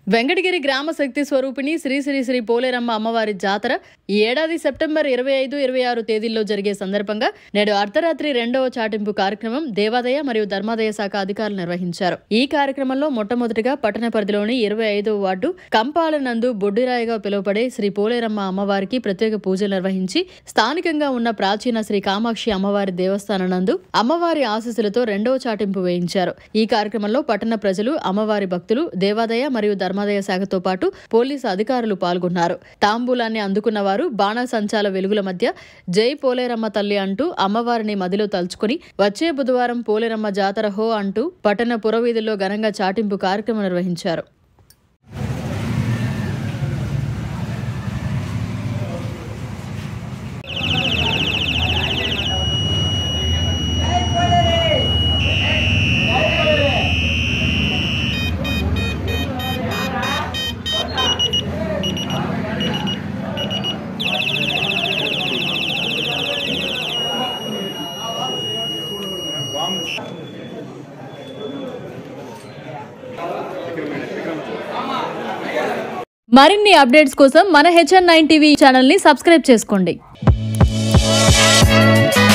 వెంకటగిరి గ్రామ శక్తి స్వరూపిణి శ్రీ శ్రీ శ్రీ పోలేరమ్మ అమ్మవారి జాతర ఈ ఏడాది సెప్టెంబర్ ఇరవై ఐదు ఇరవై ఆరు తేదీల్లో జరిగే సందర్భంగా నేడు అర్ధరాత్రి రెండవ చాటింపు కార్యక్రమం దేవాదాయ మరియు ధర్మాదాయ శాఖ అధికారులు నిర్వహించారు ఈ కార్యక్రమంలో మొట్టమొదటిగా పట్టణ పరిధిలోని ఇరవై ఐదవ వార్డు కంపాలనందు బొడ్డిరాయిగా పిలువబడే శ్రీ పోలేరమ్మ అమ్మవారికి ప్రత్యేక పూజలు నిర్వహించి స్థానికంగా ఉన్న ప్రాచీన శ్రీ కామాక్షి అమ్మవారి దేవస్థానం నందు అమ్మవారి ఆశీస్సులతో రెండవ చాటింపు వేయించారు ఈ కార్యక్రమంలో పట్టణ ప్రజలు అమ్మవారి భక్తులు దేవాదాయ మరియు ధర్మాదాయ శాఖతో పాటు పోలీసు అధికారులు పాల్గొన్నారు తాంబూలాన్ని అందుకున్న వారు బాణాసంచాల వెలుగుల మధ్య జై పోలేరమ్మ తల్లి అంటూ అమ్మవారిని మదిలో తలుచుకుని వచ్చే బుధవారం పోలేరమ్మ జాతర హో అంటూ పట్టణ పురవీధుల్లో ఘనంగా చాటింపు కార్యక్రమం నిర్వహించారు మరిన్ని అప్డేట్స్ కోసం మన హెచ్ఎన్ నైన్ టీవీ ఛానల్ని సబ్స్క్రైబ్ చేసుకోండి